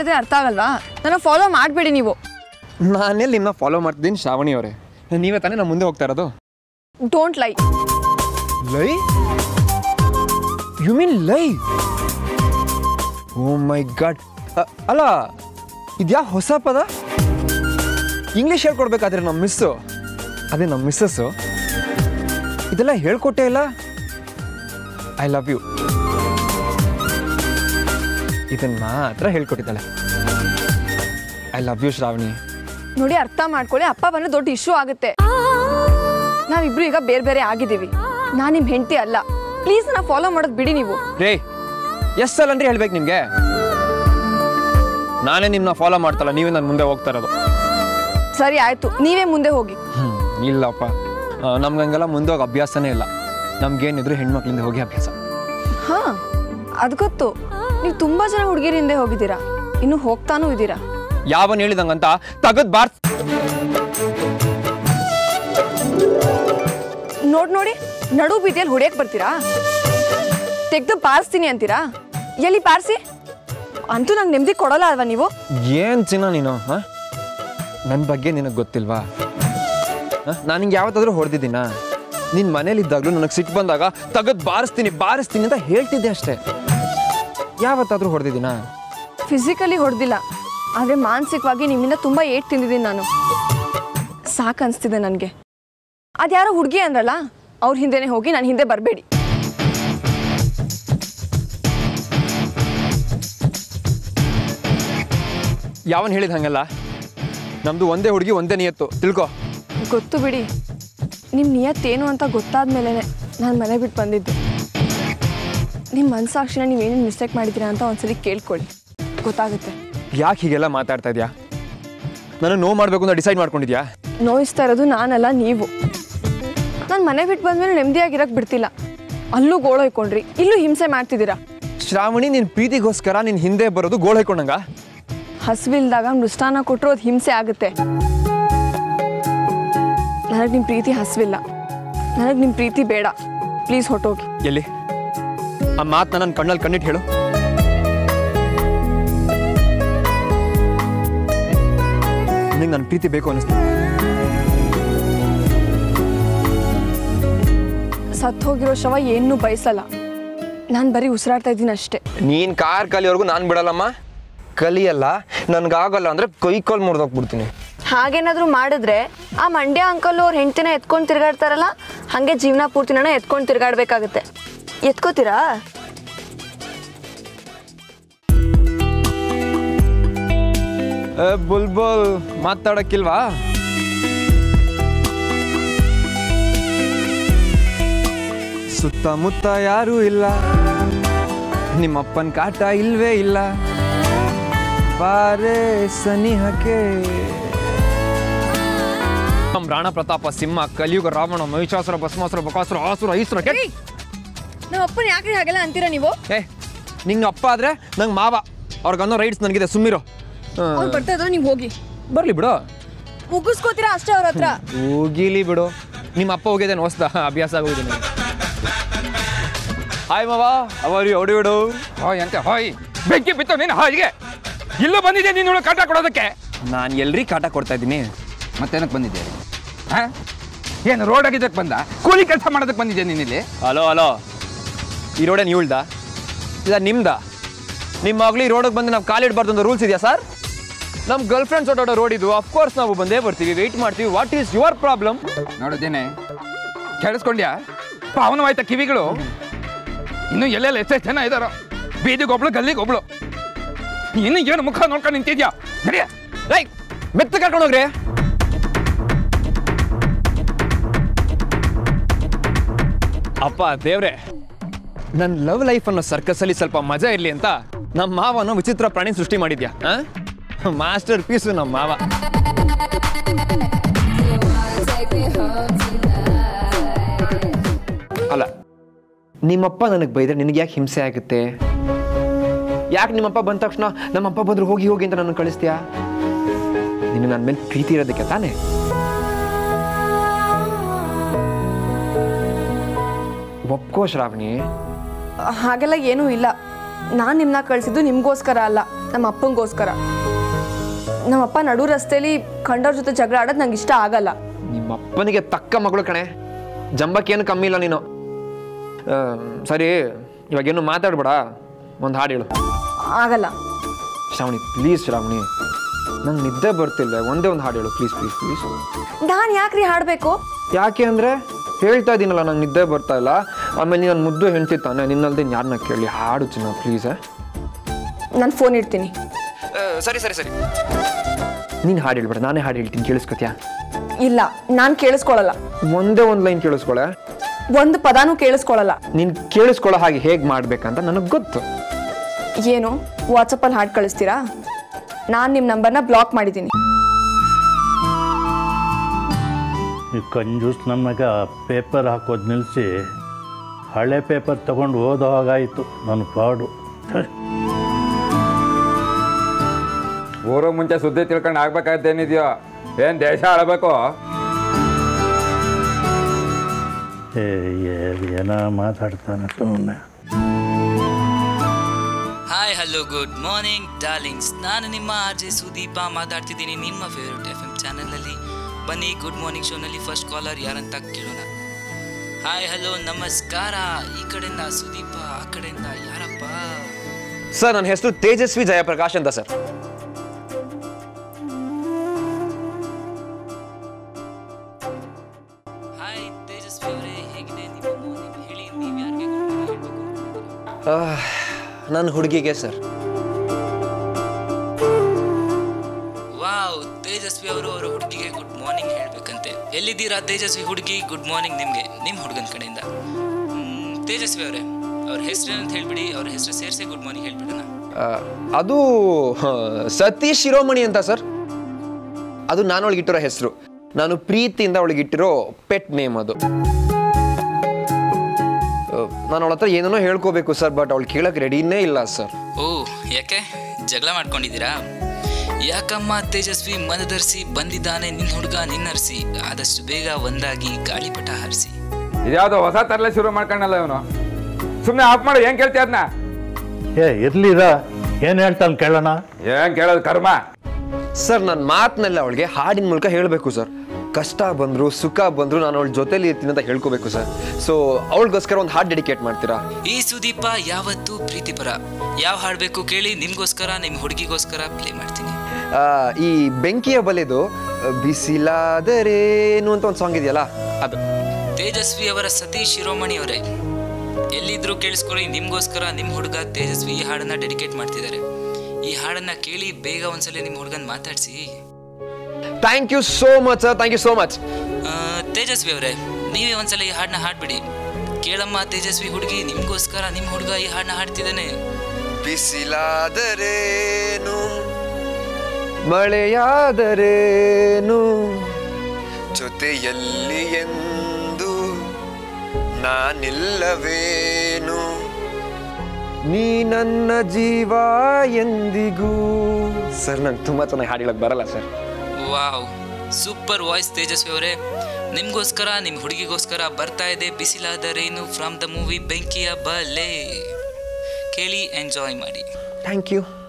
ಹೇಳಿದ್ರೆ ಅರ್ಥ ಆಗಲ್ವಾ ನನ್ನ ಫಾಲೋ ಮಾಡಬೇಡಿ ನೀವು ನಾನೆಲ್ಲಿ ನಿಮ್ಮನ್ನ ಫಾಲೋ ಮಾಡ್ತಿದ್ದೀನಿ ಶ್ರಾವಣಿ ಅವರೇ ನೀವೇ ತಾನೇ ನಮ್ಮ ಮುಂದೆ ಹೋಗ್ತಾ ಇರೋದು ಡೋಂಟ್ ಲೈ ಲೈ ಯು ಮೀನ್ ಲೈ ಓ ಮೈ ಗಾಡ್ ಅಲ್ಲ ಇದ್ಯಾ ಹೊಸ ಪದ ಇಂಗ್ಲೀಷ್ ಹೇಳ್ಕೊಡ್ಬೇಕಾದ್ರೆ ನಮ್ಮ ಮಿಸ್ಸು ಅದೇ ನಮ್ಮ ಮಿಸ್ಸಸ್ಸು ಇದೆಲ್ಲ ಹೇಳ್ಕೊಟ್ಟೇ ಇಲ್ಲ ಐ ಲವ್ ಯು ಇದನ್ನ ಮಾತ್ರ ಹೇಳ್ಕೊಟ್ಟಿದ್ದಾಳೆ ಐ ಲವ್ ಯು ಶ್ರಾವಣಿ ನೋಡಿ ಅರ್ಥ ಮಾಡ್ಕೊಳ್ಳಿ ಅಪ್ಪ ಬಂದ್ರೆ ದೊಡ್ಡ ಇಶ್ಯೂ ಆಗುತ್ತೆ ನಾವಿಬ್ರು ಈಗ ಬೇರೆ ಬೇರೆ ಆಗಿದ್ದೀವಿ ನಾನು ನಿಮ್ಮ ಹೆಂಡತಿ ಅಲ್ಲ ಪ್ಲೀಸ್ ನನ್ನ ಫಾಲೋ ಮಾಡೋದು ಬಿಡಿ ನೀವು ರೇ ಎಸ್ ಅಲ್ಲನ್ರಿ ಹೇಳ್ಬೇಕು ನಿಮಗೆ ನಾನೇ ನಿಮ್ಮನ್ನ ಫಾಲೋ ಮಾಡ್ತಲ್ಲ ನೀವೇ ನನ್ನ ಮುಂದೆ ಹೋಗ್ತಾ ಇರೋದು ಸರಿ ಆಯ್ತು ನೀವೇ ಮುಂದೆ ಹೋಗಿ ಹ್ಮ್, ಇಲ್ಲಪ್ಪ ನಮ್ಗೆ ಹಂಗೆಲ್ಲ ಮುಂದೆ ಹೋಗಿ ಅಭ್ಯಾಸನೇ ಇಲ್ಲ ನಮ್ಗೇನಿದ್ರು ಹೆಣ್ಮಕ್ಳಿಂದ ಹೋಗಿ ಅಭ್ಯಾಸ ಹಾ ಅದು ಗೊತ್ತು ನೀವು ತುಂಬಾ ಜನ ಹುಡುಗಿರ ಹಿಂದೆ ಹೋಗಿದ್ದೀರಾ ಇನ್ನು ಹೋಗ್ತಾನೂ ಇದ್ದೀರಾ ಯಾವನ್ ಹೇಳಿದಂಗಂತ ತಗದ್ ಬಾರ್ ನೋಡ್ ನೋಡಿ ನಡು ಬೀದಿಯಲ್ಲಿ ಹೊಡಿಯಕ್ ಬರ್ತೀರಾ ತೆಗ್ದು ಪಾರಿಸ್ತೀನಿ ಅಂತೀರಾ ಎಲ್ಲಿ ಪಾರಿಸಿ ಅಂತೂ ನಂಗೆ ನೆಮ್ಮದಿ ಕೊಡಲ್ಲ ಅಲ್ವಾ ನೀವು ಏನ್ ಚಿನ್ನ ನೀನು ನನ್ನ ಬಗ್ಗೆ ನಿನಗೆ ಗೊತ್ತಿಲ್ವಾ ನಾನು ನಿಂಗೆ ಯಾವತ್ತಾದ್ರೂ ಹೊಡೆದಿದ್ದೀನ ನಿನ್ನ ಮನೇಲಿದ್ದಾಗಲೂ ನನಗೆ ಸಿಟ್ಟು ಬಂದಾಗ ತಗದ್ ಬಾರಿಸ್ತೀನಿ ಬಾರಿಸ್ತೀನಿ ಅಂತ ಹೇಳ್ತಿದ್ದೆ ಅಷ್ಟೇ ಯಾವತ್ತಾದ್ರೂ ಹೊಡೆದಿದ್ದೀನಾ ಫಿಸಿಕಲಿ ಹೊಡೆದಿಲ್ಲ ಆದರೆ ಮಾನಸಿಕವಾಗಿ ನಿಮ್ಮಿಂದ ತುಂಬ ಏಟ್ ತಿಂದಿದ್ದೀನಿ ನಾನು ಸಾಕು ಅನಿಸ್ತಿದೆ ನನಗೆ ಅದ್ಯಾರೋ ಹುಡುಗಿ ಅಂದ್ರಲ್ಲ ಅವ್ರ ಹಿಂದೆನೇ ಹೋಗಿ ನಾನು ಹಿಂದೆ ಬರಬೇಡಿ ಯಾವನ್ ಹೇಳಿದ ಹಂಗಲ್ಲ ನಮ್ದು ಒಂದೇ ಹುಡುಗಿ ಒಂದೇ ನಿಯತ್ತು ತಿಳ್ಕೊ ಗೊತ್ತು ಬಿಡಿ ನಿಮ್ಮ ನಿಯತ್ತೇನು ಅಂತ ಗೊತ್ತಾದ ಮೇಲೆ ನಾನು ಮನೆ ಬಿಟ್ಟು ಬಂದಿದ್ದು ನಿಮ್ಮ ಮನಸ್ಸಾಕ್ಷಿನ ನೀವೇನೇನು ಮಿಸ್ಟೇಕ್ ಮಾಡಿದ್ದೀರಾ ಅಂತ ಒಂದ್ಸಲಿ ಕೇಳ್ಕೊಳ್ಳಿ ಗೊತ್ತಾಗುತ್ತೆ ಯಾಕೆ ಹೀಗೆಲ್ಲ ಮಾತಾಡ್ತಾ ಇದೆಯಾ ನಾನು ನೋವು ಮಾಡಬೇಕು ಅಂತ ಡಿಸೈಡ್ ಮಾಡ್ಕೊಂಡಿದ್ಯಾ ನೋಯಿಸ್ತಾ ಇರೋದು ನಾನಲ್ಲ ನೀವು ನಾನು ಮನೆ ಬಿಟ್ಟು ಬಂದ್ಮೇಲೆ ನೆಮ್ಮದಿಯಾಗಿರಕ್ಕೆ ಬಿಡ್ತಿಲ್ಲ ಅಲ್ಲೂ ಗೋಳೊಯ್ಕೊಂಡ್ರಿ ಇಲ್ಲೂ ಹಿಂಸೆ ಮಾಡ್ತಿದ್ದೀರಾ ಶ್ರಾವಣಿ ನಿನ್ನ ಪ್ರೀತಿಗೋಸ್ಕರ ನಿನ್ನ ಹಿಂದೆ ಬರೋದು ಗೋಳು ಹಾಕೊಂಡಂಗ ಹಸಿವಿಲ್ದಾಗ ಮೃಷ್ಟಾನ ಕೊಟ್ಟರು ಅದು ಹಿಂಸೆ ಆಗುತ್ತೆ ನನಗೆ ನಿಮ್ಮ ಪ್ರೀತಿ ಹಸಿವಿಲ್ಲ ನನಗೆ ನಿಮ್ಮ ಪ್ರೀತಿ ಬೇಡ ಪ್ಲೀಸ್ ಹೊಟ್ಟೋಗಿ ಎಲ್ಲಿ ಆ ಮಾತನ್ನ ನನ್ನ ಕಣ್ಣಲ್ಲಿ ಕಣ್ಣಿಟ್ಟು ಹೇಳು ನಿಂಗೆ ನನ್ನ ಪ್ರೀತಿ ಬೇಕು ಅನಿಸ್ತು ಸತ್ತು ಹೋಗಿರೋ ಶವ ಏನೂ ಬಯಸಲ್ಲ ನಾನು ಬರೀ ಉಸಿರಾಡ್ತಾ ಇದ್ದೀನಿ ಅಷ್ಟೇ ನೀನ್ ಕಾರ್ ಕಲಿಯೋರ್ಗು ನಾನು ಬಿಡಲ್ಲಮ್ಮ ಕಲಿಯಲ್ಲ ನನ್ಗಾಗಲ್ಲ ಅಂದ್ರೆ ಕೈ ಕಾಲ್ ಮುರಿದೋಗ್ಬಿಡ್ತೀನಿ ಹಾಗೇನಾದರೂ ಮಾಡಿದ್ರೆ ಆ ಮಂಡ್ಯ ಅಂಕಲ್ ಅವ್ರ ಹೆಂಡ್ತಿನ ಎತ್ಕೊಂಡು ತಿರ್ಗಾಡ್ತಾರಲ್ಲ ಹಾಗೆ ಜೀವನ ಪೂರ್ತಿನ ಎತ್ಕೊಂಡು ತಿರ್ಗಾಡ್ಬೇಕಾಗತ್ತೆ ಎತ್ಕೋತೀರಾ ಬುಲ್ಬುಲ್ ಮಾತಾಡಕ್ಕಿಲ್ವಾ ಸುತ್ತಮುತ್ತ ಯಾರೂ ಇಲ್ಲ ನಿಮ್ಮಪ್ಪನ ಕಾಟ ಇಲ್ವೇ ಇಲ್ಲ ಬಾರೆ ಸನಿಹಕ್ಕೆ ನಮ್ಮ ರಾಣ ಪ್ರತಾಪ ಸಿಂಹ ಕಲಿಯುಗ ರಾವಣ ಮಹಿಷಾಸುರ ಭಸ್ಮಾಸುರ ಬಕಾಸುರ ಆಸುರ ಈಸುರ ಕೆಟ್ಟ ನಮ್ಮ ಅಪ್ಪನ ಯಾಕೆ ಹಾಗೆಲ್ಲ ಅಂತೀರಾ ನೀವು ಏ ನಿಂಗೆ ಅಪ್ಪ ಆದ್ರೆ ನಂಗೆ ಮಾವ ಅವ್ರಿಗೆ ಅನ್ನೋ ರೈಟ್ಸ್ ನನಗಿದೆ ಸುಮ್ಮಿರೋ ಅವ್ರು ಬರ್ತಾ ಇದ್ರೆ ನೀವು ಹೋಗಿ ಬರಲಿ ಬಿಡು ಮುಗಿಸ್ಕೋತೀರಾ ಅಷ್ಟೇ ಅವ್ರ ಹತ್ರ ಹೋಗಿಲಿ ಬಿಡು ನಿಮ್ಮ ಅಪ್ಪ ಹೋಗಿದ್ದೇನೆ ಹೊಸ್ದ ಅಭ್ಯಾಸ ಆಗೋಗಿದೆ ನನಗೆ ಹಾಯ್ ಮಾವ ಅವರು ಹೊಡಿ ಬಿಡು ಹೋಯ್ ಅಂತೆ ಹೋಯ್ ಬೆಂಕಿ ಬಿತ್ತು ನೀನು ಹಾಯ್ಗೆ ಇಲ್ಲೂ ಬಂದಿದ್ದೆ ನೀನು ಕಾಟ ಕೊಡೋದಕ್ಕೆ ನಾನು ಎಲ್ರಿ ಕಾಟ ಕೊಡ್ತಾ ಇದ್ದೀನಿ ಮತ್ತೇನಕ್ಕೆ ಬಂದಿದ್ದೆ ಹಾ ಏನು ರೋಡ್ ಆಗಿದ್ದಕ್ಕೆ ಬಂದ ಕೂಲಿ ಕೆಲಸ ಮಾಡೋದಕ್ಕೆ ಬಂದಿದ್ದೆ ನೀನು ಇಲ್ಲಿ ಹಲೋ ಹಲೋ ಈ ರೋಡೇ ನೀವುಳ್ದ ಇಲ್ಲ ನಿಮ್ದ ನಿಮ್ಮ ಮಗಳು ಈ ರೋಡಿಗೆ ಬಂದು ನಾವು ಕಾಲಿಡ್ಬಾರ್ದು ಅಂತ ರೂಲ್ಸ್ ಇದೆಯಾ ಸರ್ ನಮ್ಮ ಗರ್ಲ್ ಫ್ರೆಂಡ್ಸ್ ಓಡಾಡೋ ರೋಡ್ ಇದು ಅಫ್ಕೋರ್ಸ್ ನಾವು ಬಂದೇ ಬರ್ತೀವಿ ವೆಯ್ಟ್ ಮಾಡ್ತೀವಿ ವಾಟ್ ಈಸ್ ಯುವರ್ ಪ್ರಾಬ್ಲಮ್ ನೋಡಿದ್ದೇನೆ ಕೇಳಿಸ್ಕೊಂಡ್ಯಾ ಪಾವನವಾಯ್ತ ಕಿವಿಗಳು ಇನ್ನು ಎಲ್ಲೆಲ್ಲ ಎಷ್ಟೆಷ್ಟು ಜನ ಇದ್ದಾರೋ ಬೀದಿಗೆ ಒಬ್ಳು ಗಲ್ಲಿಗೆ ಒಬ್ಳು ಇನ್ನು ಏನು ಮುಖ ನೋಡ್ಕೊಂಡು ನಿಂತಿದ್ಯಾ ನಡಿಯ ರೈ ಮೆತ್ತ ಕರ್ಕೊಂಡು ಹೋಗ್ರಿ ಅಪ್ಪ ದೇವ್ರೆ ನನ್ನ ಲವ್ ಲೈಫ್ ಅನ್ನೋ ಸರ್ಕಸಲ್ಲಿ ಸ್ವಲ್ಪ ಮಜಾ ಇರಲಿ ಅಂತ ನಮ್ಮ ಮಾವನು ವಿಚಿತ್ರ ಪ್ರಾಣಿ ಸೃಷ್ಟಿ ಮಾಡಿದ್ಯಾ ಮಾಸ್ಟರ್ ಪೀಸು ನಮ್ಮ ಮಾವ ಅಲ್ಲ ನಿಮ್ಮಪ್ಪ ನನಗೆ ಬೈದ್ರೆ ನಿನಗೆ ಯಾಕೆ ಹಿಂಸೆ ಆಗುತ್ತೆ ಯಾಕೆ ನಿಮ್ಮಪ್ಪ ಬಂದ ತಕ್ಷಣ ನಮ್ಮಪ್ಪ ಬಂದ್ರು ಹೋಗಿ ಹೋಗಿ ಅಂತ ನನ್ನ ಕಳಿಸ್ತೀಯಾ ನಿನ್ನ ನನ್ನ ಮೇಲೆ ಪ್ರೀತಿ ಇರೋದಕ್ಕೆ ತಾನೇ ಒಪ್ಕೋ ಶ್ರಾವಣಿ ಹಾಗೆಲ್ಲ ಏನೂ ಇಲ್ಲ ನಾನು ನಿಮ್ಮನ್ನ ಕಳಿಸಿದ್ದು ನಿಮಗೋಸ್ಕರ ಅಲ್ಲ ನಮ್ಮ ಅಪ್ಪಂಗೋಸ್ಕರ ನಮ್ಮಪ್ಪ ನಡು ರಸ್ತೆಯಲ್ಲಿ ಕಂಡವ್ರ ಜೊತೆ ಜಗಳ ಆಡೋದು ನಂಗೆ ಇಷ್ಟ ಆಗಲ್ಲ ನಿಮ್ಮ ಅಪ್ಪನಿಗೆ ತಕ್ಕ ಮಗಳು ಕಣೆ ಜಂಬಕ್ಕೇನು ಕಮ್ಮಿ ಇಲ್ಲ ನೀನು ಆ, ಸರಿ ಇವಾಗೇನು ಮಾತಾಡ್ಬೇಡ ಒಂದು ಹಾಡು ಹೇಳು ಆಗಲ್ಲ ಶ್ರಾವಣಿ ಪ್ಲೀಸ್ ಶ್ರಾವಣಿ ನಂಗೆ ನಿದ್ದೆ ಬರ್ತಿಲ್ಲ ಒಂದೇ ಒಂದು ಹಾಡು ಹೇಳು ಪ್ಲೀಸ್ ಪ್ಲೀಸ್ ಪ್ಲೀಸ್ ನಾನು ಯಾಕ್ರಿ ಹಾಡಬೇಕು ಯಾಕೆ ಅಂದರೆ ಹೇಳ್ತಾ ಇದ್ದೀನಲ್ಲ ನಂಗೆ ನಿದ್ದೆ ಬರ್ತಾ ಇಲ್ಲ ಆಮೇಲೆ ನೀನು ಮುದ್ದು ಹೆಂಡ್ತಿ ತಾನೆ ನಿನ್ನಲ್ದೆ ಯಾರನ್ನ ಕೇಳಿ ಹಾಡು ಚಿನ್ನ ಪ್ಲೀಸ್ ನಾನು ಫೋನ್ ಇಡ್ತೀನಿ ಸರಿ ಸರಿ ಸರಿ ನೀನು ಹಾಡು ಹೇಳ್ಬೇಡ ನಾನೇ ಹಾಡು ಹೇಳ್ತೀನಿ ಕೇಳಿಸ್ಕೊತ್ಯಾ ಇಲ್ಲ ನಾನು ಕೇಳಿಸ್ಕೊಳ್ಳಲ್ಲ ಒಂದೇ ಒಂದು ಲೈನ್ ಕೇಳಿಸ್ಕೊಳೆ ಒಂದು ಪದಾನೂ ಕೇಳಿಸ್ಕೊಳ್ಳಲ್ಲ ನೀನು ಕೇಳಿಸ್ಕೊಳ್ಳೋ ಹಾಗೆ ಹೇಗೆ ಮಾಡ್ಬೇಕಂತ ನನಗೆ ಗೊತ್ತು ಏನು ವಾಟ್ಸಪ್ಪಲ್ಲಿ ಹಾಡು ಕಳಿಸ್ತೀರಾ ನಾನು ನಿಮ್ಮ ನಂಬರ್ನ ಬ್ಲಾಕ್ ಮಾಡಿದ್ದೀನಿ ಈ ಕಂಜೂಸ್ ನನ್ನ ಮಗ ಪೇಪರ್ ಹಾಕೋದು ನಿಲ್ಲಿಸಿ ಹಳೆ ಪೇಪರ್ ತಗೊಂಡು ಓದೋ ಹಾಗಾಯಿತು ನನ್ನ ಪಾಡು ಛೆ. ಊರು ಮುಂಚೆ ಸುದ್ದಿ ತಿಳ್ಕೊಂಡು ಆಗ್ಬೇಕಾದ್ದೇನಿದೆಯೋ ಏನ್ ದೇಶ ಆಳ್ಬೇಕು ಏ ಏ- ಏನೋ ಮಾತಾಡ್ತಾನೆ ಸುಮ್ಮನೆ hi hello good morning darlings ನಾನು ನಿಮ್ಮ ಆರ್ ಜೆ ಸುದೀಪ ಮಾತಾಡ್ತಿದ್ದೀನಿ ನಿಮ್ಮ ಫೇವ್ರೆಟ್ ಎಫ್ ಎಮ್ ಚಾನಲಲ್ಲಿ ಬನ್ನಿ ಗುಡ್ ಮಾರ್ನಿಂಗ್ ಶೋನಲ್ಲಿ ಫಸ್ಟ್ ಕಾಲರ್ ಯಾರಂತ ಕೇಳೋಣ ಹಾಯ್ ಹಲೋ ನಮಸ್ಕಾರ ಈ ಕಡೆಯಿಂದ ಸುದೀಪ ಆ ಕಡೆಯಿಂದ ಯಾರಪ್ಪ ಸರ್ ನನ್ನ ಹೆಸರು ತೇಜಸ್ವಿ ಜಯಪ್ರಕಾಶ್ ಅಂತ ಸರ್ ಹಾಯ್ ತೇಜಸ್ವಿ ಅವರೇ ಹೇಗಿದೆ ನಿಮ್ಮ ಮಾರ್ನಿಂಗ್ ಹೇಳಿ ನೀವು ಯಾರಿಗೆ ಹೇಳ್ಬೇಕು ನನ್ನ ಹುಡುಗಿಗೆ ಸರ್ ವಾವ್ ತೇಜಸ್ವಿ ಅವರು ಅವರ ಹುಡುಗಿಗೆ ಗುಡ್ ಮಾರ್ನಿಂಗ್ ಹೇಳ್ಬೇಕಂತೆ ಎಲ್ಲಿದ್ದೀರಾ ತೇಜಸ್ವಿ ಹುಡುಗಿ ಗುಡ್ ಮಾರ್ನಿಂಗ್ ನಿಮಗೆ ನಿಮ್ಮ ಹುಡುಗನ ಕಡೆಯಿಂದ ಮ್, ತೇಜಸ್ವಿ ಅವರೇ ಅವ್ರ ಹೆಸರು ಅಂತ ಹೇಳ್ಬಿಡಿ ಅವ್ರ ಹೆಸರು ಸೇರಿಸಿ ಗುಡ್ ಮಾರ್ನಿಂಗ್ ಹೇಳ್ಬಿಡೋಣ ಆ, ಅದು ಹ, ಸತೀಶ್ ಶಿರೋಮಣಿ ಅಂತ ಸರ್ ಅದು ನಾನು ಅವಳಿಗಿಟ್ಟಿರೋ ಹೆಸರು ನಾನು ಪ್ರೀತಿಯಿಂದ ಅವಳಿಗಿಟ್ಟಿರೋ ಪೆಟ್ ನೇಮ್ ಅದು ನಾನು ಅವಳ ಹತ್ರ ಏನೇನೋ ಹೇಳ್ಕೋಬೇಕು ಸರ್ ಬಟ್ ಅವಳು ಕೇಳಕ್ಕೆ ರೆಡಿನೇ ಇಲ್ಲ ಸರ್ ಓ ಯಾಕೆ ಜಗಳ ಮಾಡ್ಕೊಂಡಿದ್ದೀರಾ ಯಾಕಮ್ಮ ತೇಜಸ್ವಿ ಮನದರ್ಸಿ ಬಂದಿದ್ದಾನೆ ನಿನ್ನ ಹುಡುಗ ನಿನ್ನರ್ಸಿ ಆದಷ್ಟು ಬೇಗ ಒಂದಾಗಿ ಗಾಳಿಪಟ ಹಾರಿಸಿ ಇದ್ಯಾವುದೋ ಹೊಸ ತರಲೆ ಶುರು ಮಾಡ್ಕೊಂಡಲ್ಲ ಇವನು ಸುಮ್ಮನೆ ಆಫ್ ಮಾಡು ಏನ್ ಕೇಳ್ತೀಯ ಅದನ್ನ ಏ ಇರ್ಲಿರ ಏನು ಹೇಳ್ತಾನೆ ಕೇಳೋಣ ಏನ್ ಕೇಳೋದು ಕರ್ಮ ಸರ್ ನನ್ನ ಮಾತಿನೆಲ್ಲ ಅವಳಿಗೆ ಹಾಡಿನ ಮೂಲಕ ಹೇಳಬೇಕು ಸರ್ ಕಷ್ಟ ಬಂದ್ರು ಸುಖ ಬಂದ್ರು ನಾನು ಅವಳ ಜೊತೆಲಿ ಇರ್ತೀನಿ ಅಂತ ಹೇಳ್ಕೋಬೇಕು ಸರ್ ಸೊ ಅವಳಿಗೋಸ್ಕರ ಒಂದು ಹಾಡು ಡೆಡಿಕೇಟ್ ಮಾಡ್ತೀರಾ ಈ ಸುದೀಪ ಯಾವತ್ತೂ ಪ್ರೀತಿಪರ ಯಾವ ಹಾಡಬೇಕು ಕೇಳಿ ನಿಮ್ಗೋಸ್ಕರ ನಿಮ್ಮ ಹುಡುಗಿಗೋಸ್ಕರ ಪ್ಲೇ ಮಾಡ್ತೀನಿ ಆ, ಈ ಬೆಂಕಿಯ ಬಲೆದು ಬಿಸಿಲಾದರೇನು ಅಂತ ಒಂದು ಸಾಂಗ್ ಇದೆಯಲ್ಲ ಅದು ತೇಜಸ್ವಿ ಅವರ ಸತೀಶ್ ಶಿರೋಮಣಿ ಅವರೇ ಎಲ್ಲಿದ್ರು ಕೇಳಿಸ್ಕೊಳ್ಳಿ ನಿಮ್ಗೋಸ್ಕರ ನಿಮ್ಮ ಹುಡುಗ ತೇಜಸ್ವಿ ಈ ಹಾಡನ್ನ ಡೆಡಿಕೇಟ್ ಮಾಡ್ತಿದ್ದಾರೆ ಈ ಹಾಡನ್ನ ಕೇಳಿ ಬೇಗ ಒಂದ್ಸಲ ನಿಮ್ಮ ಹುಡುಗನ್ ಮಾತಾಡಿಸಿ thank you so much sir thank you so much Tejaswi ಅವರೇ ನೀವೇ ಒಂದ್ಸಲ ಈ ಹಾಡನ್ನ ಹಾಡ್ಬಿಡಿ ಕೇಳಮ್ಮ ತೇಜಸ್ವಿ ಹುಡುಗಿ ನಿಮ್ಗೋಸ್ಕರ ನಿಮ್ಮ ಹುಡುಗ ಈ ಹಾಡನ್ನ ಹಾಡ್ತಿದ್ದಾನೆ ಬಿಸಿಲಾದರೇನು ಮಳೆಯಾದರೇನು ಜೊತೆಯಲ್ಲಿ ಎಂದು ನಾನಿಲ್ಲವೇನು ನೀ ನನ್ನ ಜೀವ ಎಂದಿಗೂ ಸರ್ ನಂಗೆ ತುಂಬ ಚೆನ್ನಾಗಿ ಹಾಡು ಹೇಳಕ್ ಬರಲ್ಲ sir wow super voice Tejaswi ಅವರೇ ನಿಮ್ಗೋಸ್ಕರ ನಿಮ್ಮ ಹುಡುಗಿಗೋಸ್ಕರ ಬರ್ತಾ ಇದೆ ಬಿಸಿಲಾದರೇನು ಫ್ರಮ್ ದ ಮೂವಿ ಬೆಂಕಿಯ ಬಲೆ ಕೇಳಿ ಎಂಜಾಯ್ ಮಾಡಿ ಥ್ಯಾಂಕ್ ಯು